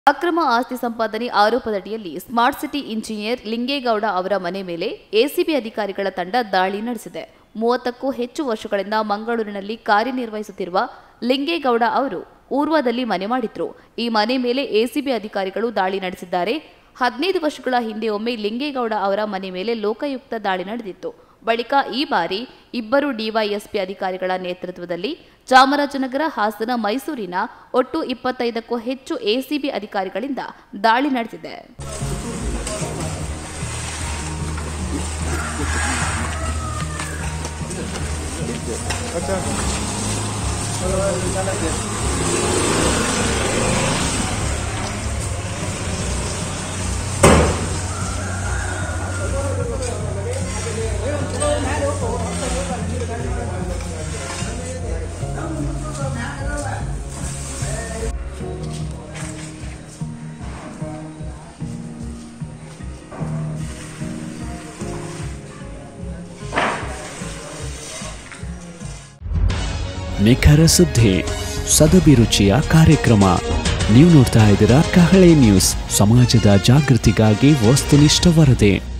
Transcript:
ಅಕ್ರಮ ಆಸ್ತಿ ಸಂಪಾದನೆ ಆರೋಪದಡಿಯಲ್ಲಿ ಸ್ಮಾರ್ಟ್ ಸಿಟಿ ಇಂಜಿನಿಯರ್ ಲಿಂಗೇಗೌಡ ಅವರ ಮನೆ ಮೇಲೆ ಎಸಿಬಿ ಅಧಿಕಾರಿಗಳ ತಂಡ ದಾಳಿ ನಡೆಸಿದೆ ಮೂವತ್ತಕ್ಕೂ ಹೆಚ್ಚು ವರ್ಷಗಳಿಂದ ಮಂಗಳೂರಿನಲ್ಲಿ ಕಾರ್ಯನಿರ್ವಹಿಸುತ್ತಿರುವ ಲಿಂಗೇಗೌಡ ಅವರು ಊರ್ವದಲ್ಲಿ ಮನೆ ಮಾಡಿದ್ರು ಈ ಮನೆ ಮೇಲೆ ಎಸಿಬಿ ಅಧಿಕಾರಿಗಳು ದಾಳಿ ನಡೆಸಿದ್ದಾರೆ ಹದಿನೈದು ವರ್ಷಗಳ ಹಿಂದೆ ಒಮ್ಮೆ ಲಿಂಗೇಗೌಡ ಅವರ ಮನೆ ಮೇಲೆ ಲೋಕಾಯುಕ್ತ ದಾಳಿ ನಡೆದಿತ್ತು ಬಳಿಕ ಈ ಬಾರಿ ಇಬ್ಬರು ಡಿವೈಎಸ್ಪಿ ಅಧಿಕಾರಿಗಳ ನೇತೃತ್ವದಲ್ಲಿ ಚಾಮರಾಜನಗರ ಹಾಸನ ಮೈಸೂರಿನ ಒಟ್ಟು ಇಪ್ಪತ್ತೈದಕ್ಕೂ ಹೆಚ್ಚು ಎಸಿಬಿ ಅಧಿಕಾರಿಗಳಿಂದ ದಾಳಿ ನಡೆದಿದೆ ನಿಖರ ಸುದ್ದಿ ಸದಭಿರುಚಿಯ ಕಾರ್ಯಕ್ರಮ ನೀವು ನೋಡ್ತಾ ಇದ್ದೀರಾ ಕಹಳೆ ನ್ಯೂಸ್ ಸಮಾಜದ ಜಾಗೃತಿಗಾಗಿ ವಸ್ತುನಿಷ್ಠ ವರದಿ